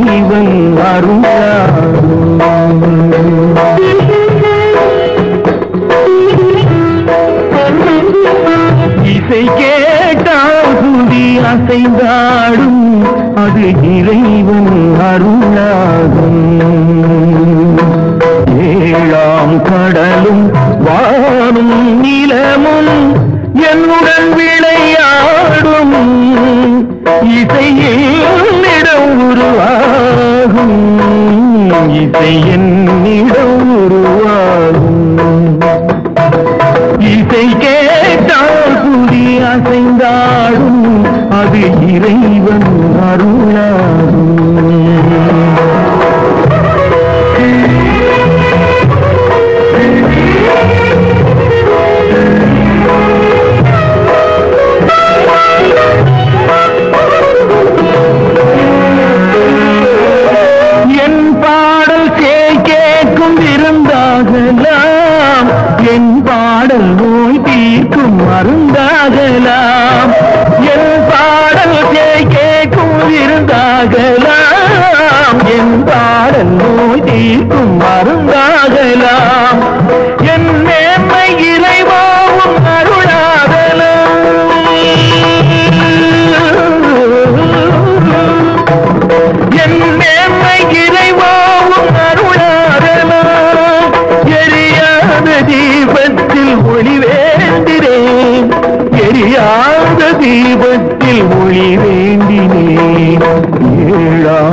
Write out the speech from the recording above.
இறைவன் அருளாகும் இசை கேட்டால் சுண்டி அசைந்தாடும் அது இறைவன் அருளாகும் ஏழாம் கடலும் வானும் நிலமும் என்னுடன் விளையாடும் இசையிடம் உருவாகும் இசை என்னிடம் உருவாகும் இசை கேட்டால் குடி அசைந்தாடும் அது இறைவன் அருளாகும் என் பாடல் கேய் கேட்கும் விருந்தாகலாம் என் பாடல் நோய் தீர்க்கும் மருந்தாகலாம் என் பாடல் கேய் கேட்கும் விருந்தாகலாம் என் பாடல் நோய் தீர்க்கும் மருந்தாகலாம் என் மேன்மை இறைவாவும் அருளாகலாம் என் மேன்மை இறைவாவும் அருளாரலாம் எரியாத தீபத்தில் ஒளி வேண்டினேன் எரியாத தீபத்தில் ஒளி வேண்டினேன் ஏழாம்